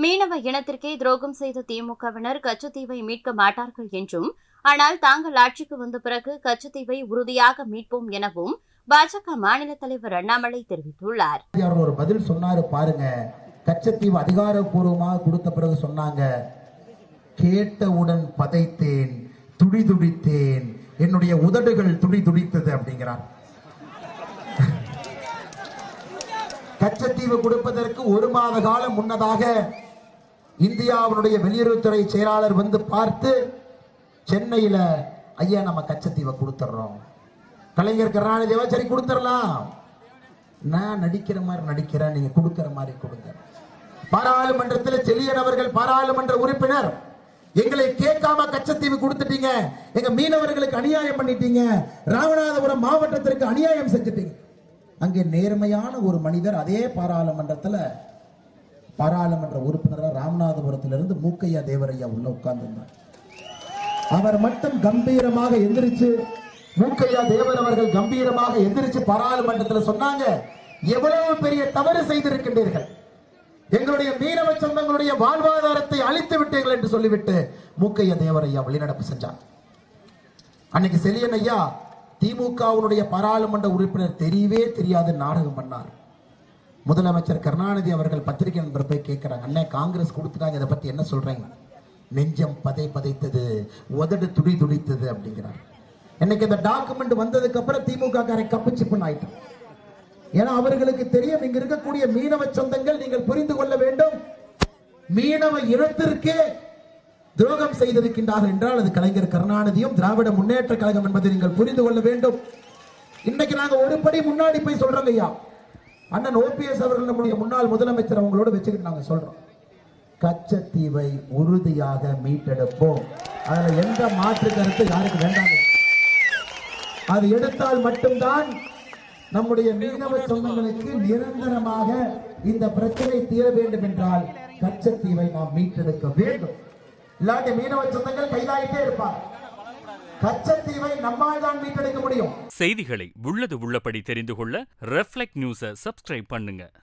மீனவ இனத்திற்கே துரோகம் செய்த திமுகவினர் கச்சத்தீவை மீட்க மாட்டார்கள் என்றும் ஆனால் தாங்கள் ஆட்சிக்கு வந்த பிறகு கச்சத்தீவை உறுதியாக மீட்போம் எனவும் பாஜக மாநில தலைவர் அண்ணாமலை தெரிவித்துள்ளார் அவர் ஒரு பதில் சொன்னாரு பாருங்க கச்சத்தீவு அதிகாரப்பூர்வமாக கொடுத்த பிறகு சொன்னாங்க கேட்டவுடன் பதைத்தேன் துடி துடித்தேன் என்னுடைய உதடுகள் துடி துடித்தது அப்படிங்கிறார் கச்சத்தீவு கொடுப்பதற்கு ஒரு மாத காலம் முன்னதாக இந்தியாவினுடைய வெளியுறவுத்துறை செயலாளர் வந்து பார்த்து சென்னையில ஐயா நம்ம கச்சத்தீவை கொடுத்துட்றோம் கலைஞர் கருணாநிதியவா சரி கொடுத்துடலாம் நான் நடிக்கிற மாதிரி நடிக்கிறேன் நீங்க கொடுக்கிற மாதிரி கொடுங்க பாராளுமன்றத்தில் செலியன் அவர்கள் பாராளுமன்ற உறுப்பினர் எங்களை கேட்காம கச்சத்தீவு கொடுத்துட்டீங்க எங்க மீனவர்களுக்கு அநியாயம் பண்ணிட்டீங்க ராமநாதபுரம் மாவட்டத்திற்கு அநியாயம் செஞ்சுட்டீங்க அங்கே நேர்மையான ஒரு மனிதர் அதே பாராளுமன்றத்துல பாராளுமன்ற உறுப்பினராக ராமநாதபுரத்திலிருந்து மூக்கையா தேவரையா உள்ள உட்கார்ந்திருந்தார் அவர் மட்டும் கம்பீரமாக எந்திரிச்சு மூக்கையா தேவர் அவர்கள் கம்பீரமாக எந்திரிச்சு பாராளுமன்றத்தில் சொன்னாங்க எவ்வளவு பெரிய தவறு செய்திருக்கின்றீர்கள் எங்களுடைய மீனவ சொந்தங்களுடைய வாழ்வாதாரத்தை அழித்து விட்டீர்கள் என்று சொல்லிவிட்டு மூக்கையா தேவர் ஐயா வெளிநடப்பு செஞ்சார் அன்னைக்கு செலியன் ஐயா திமுகவுடைய பாராளுமன்ற உறுப்பினர் தெரியவே தெரியாது நாடகம் பண்ணார் முதலமைச்சர் கருணாநிதி அவர்கள் பத்திரிகை நண்பர் போய் கேட்கிறாங்க அண்ணே காங்கிரஸ் கொடுத்துட்டாங்க இதை பத்தி என்ன சொல்றீங்க நெஞ்சம் பதை பதைத்தது உதடு துடி துடித்தது அப்படிங்கிறார் இன்னைக்கு இந்த டாக்குமெண்ட் வந்ததுக்கு அப்புறம் திமுக காரை கப்புச்சிப்புன்னு ஆயிட்டான் ஏன்னா அவர்களுக்கு தெரியும் இங்க இருக்கக்கூடிய மீனவ சொந்தங்கள் நீங்கள் புரிந்து கொள்ள வேண்டும் மீனவ இனத்திற்கே துரோகம் செய்திருக்கின்றார்கள் என்றால் அது கலைஞர் கருணாநிதியும் திராவிட முன்னேற்ற கழகம் என்பதை நீங்கள் புரிந்து கொள்ள வேண்டும் இன்னைக்கு நாங்க ஒரு படி முன்னாடி போய் சொல்றோங்க ஐயா அண்ணன் ஓபிஎஸ் அவர்கள் நம்முடைய முன்னாள் முதலமைச்சர் அவங்களோட வச்சுக்கிட்டு நாங்க சொல்றோம் கச்சத்தீவை உறுதியாக மீட்டெடுப்போம் அதுல எந்த மாற்று கருத்து யாருக்கு வேண்டாம் அது எடுத்தால் மட்டும்தான் நம்முடைய மீனவ சொந்தங்களுக்கு நிரந்தரமாக இந்த பிரச்சனை தீர வேண்டும் என்றால் கச்சத்தீவை நாம் மீட்டெடுக்க வேண்டும் இல்லாட்டி மீனவ சொந்தங்கள் கைதாயிட்டே இருப்பார் கச்சத்தீவை நம்மால் தான் மீட்டெடுக்க முடியும் செய்திகளை உள்ளது உள்ளபடி தெரிந்து கொள்ள ரெஃப்ளெக்ட் நியூஸை சப்ஸ்கிரைப் பண்ணுங்க